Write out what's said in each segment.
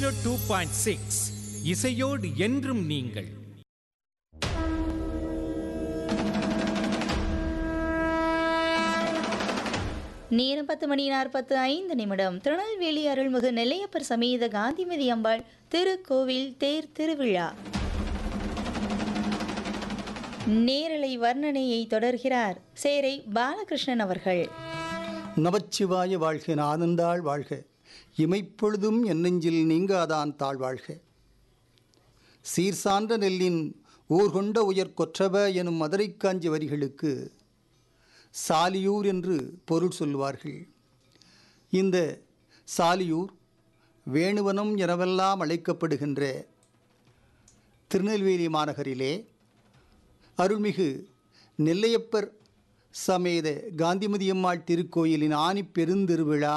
two point six இசையோடு என்றும் நீங்கள் நேரம் பத்து மணி நாற்பத்து ஐந்து நிமிடம் திருநெல்வேலி அருள்மிகு நெல்லையப்பர் சமேத காந்திமதி அம்பாள் திருக்கோவில் தேர் திருவிழா நேரலை வர்ணனையை தொடர்கிறார் சேரை பாலகிருஷ்ணன் அவர்கள் நமச்சிவாய வாழ்க நாதந்தாள் வாழ்க இமைப்பொழுதும் என் நெஞ்சில் நீங்காதான் தாழ்வாழ்க சீர்சான்ற நெல்லின் ஊர் கொண்ட உயர் கொற்றவ எனும் மதுரைக் காஞ்சி வரிகளுக்கு சாலியூர் என்று பொருள் சொல்வார்கள் இந்த சாலியூர் வேணுவனம் எனவெல்லாம் அழைக்கப்படுகின்ற திருநெல்வேலி மாநகரிலே அருள்மிகு நெல்லையப்பர் சமேத காந்திமதியம்மாள் திருக்கோயிலின் ஆணி பெருந்திருவிழா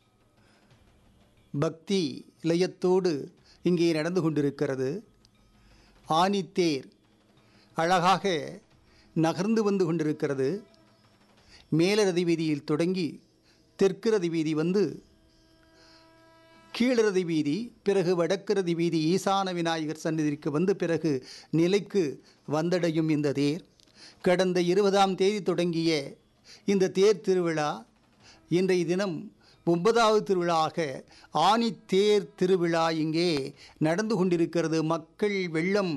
பக்தி லயத்தோடு இங்கே நடந்து கொண்டிருக்கிறது ஆணித்தேர் அழகாக நகர்ந்து வந்து கொண்டிருக்கிறது மேலரதி வீதியில் தொடங்கி தெற்கு ரதி வீதி வந்து கீழரதி வீதி பிறகு வடக்குரதி வீதி ஈசான விநாயகர் சந்நிதிக்கு வந்து பிறகு நிலைக்கு வந்தடையும் இந்த தேர் கடந்த இருபதாம் தேதி தொடங்கிய இந்த தேர் திருவிழா இன்றைய தினம் ஒன்பதாவது திருவிழாவாக ஆனி தேர் திருவிழா இங்கே நடந்து கொண்டிருக்கிறது மக்கள் வெள்ளம்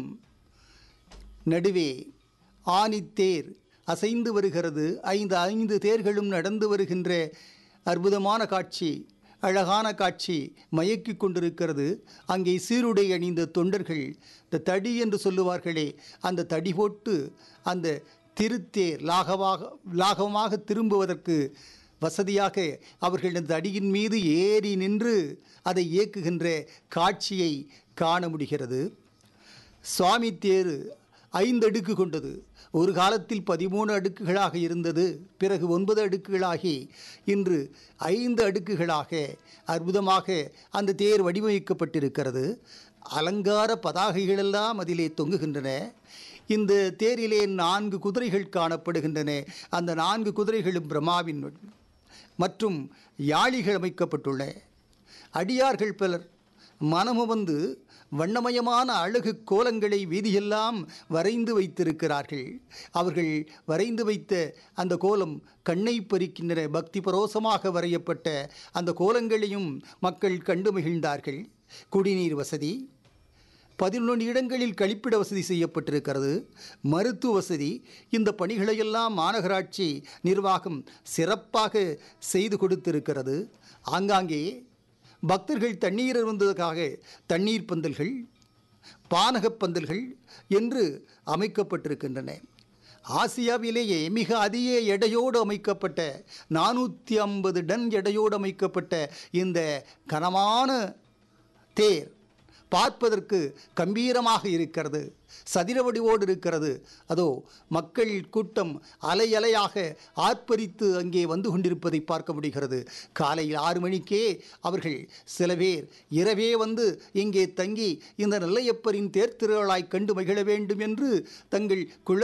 நடுவே ஆணித்தேர் அசைந்து வருகிறது ஐந்து ஐந்து தேர்களும் நடந்து வருகின்ற அற்புதமான காட்சி அழகான காட்சி மயக்கி கொண்டிருக்கிறது அங்கே சீருடை அணிந்த தொண்டர்கள் இந்த தடி என்று சொல்லுவார்களே அந்த தடி போட்டு அந்த திருத்தேர் லாகவாக லாகவமாக திரும்புவதற்கு வசதியாக அவர்கள் அந்த அடியின் மீது ஏறி நின்று அதை இயக்குகின்ற காட்சியை காண முடிகிறது சுவாமி தேர் ஐந்து அடுக்கு கொண்டது ஒரு காலத்தில் பதிமூணு அடுக்குகளாக இருந்தது பிறகு ஒன்பது அடுக்குகளாகி இன்று ஐந்து அடுக்குகளாக அற்புதமாக அந்த தேர் வடிவமைக்கப்பட்டிருக்கிறது அலங்கார பதாகைகளெல்லாம் அதிலே தொங்குகின்றன இந்த தேரிலே நான்கு குதிரைகள் காணப்படுகின்றன அந்த நான்கு குதிரைகளும் பிரம்மாவின் மற்றும் யாழிகள் அமைக்கப்பட்டுள்ள அடியார்கள் பலர் மனமு வந்து வண்ணமயமான அழகு கோலங்களை வீதியெல்லாம் வரைந்து வைத்திருக்கிறார்கள் அவர்கள் வரைந்து வைத்த அந்த கோலம் கண்ணை பறிக்கின்ற பக்தி பரோசமாக வரையப்பட்ட அந்த கோலங்களையும் மக்கள் கண்டு மகிழ்ந்தார்கள் குடிநீர் வசதி பதினொன்று இடங்களில் கழிப்பிட வசதி செய்யப்பட்டிருக்கிறது மருத்துவ வசதி இந்த பணிகளையெல்லாம் மாநகராட்சி நிர்வாகம் சிறப்பாக செய்து கொடுத்திருக்கிறது ஆங்காங்கே பக்தர்கள் தண்ணீர் அருந்துவதற்காக தண்ணீர் பந்தல்கள் பானகப் பந்தல்கள் என்று அமைக்கப்பட்டிருக்கின்றன ஆசியாவிலேயே மிக அதிக எடையோடு அமைக்கப்பட்ட நானூற்றி ஐம்பது டன் எடையோடு அமைக்கப்பட்ட இந்த கனமான தேர் பார்ப்பதற்கு கம்பீரமாக இருக்கிறது சதிர வடிவோடு இருக்கிறது அதோ மக்கள் கூட்டம் அலை அலையாக ஆர்ப்பரித்து அங்கே வந்து கொண்டிருப்பதை பார்க்க முடிகிறது காலையில் ஆறு மணிக்கே அவர்கள் சில பேர் இரவே வந்து இங்கே தங்கி இந்த நெல்லையப்பரின் தேர் திருவிழாய் கண்டு மகிழ வேண்டும் என்று தங்கள் குழ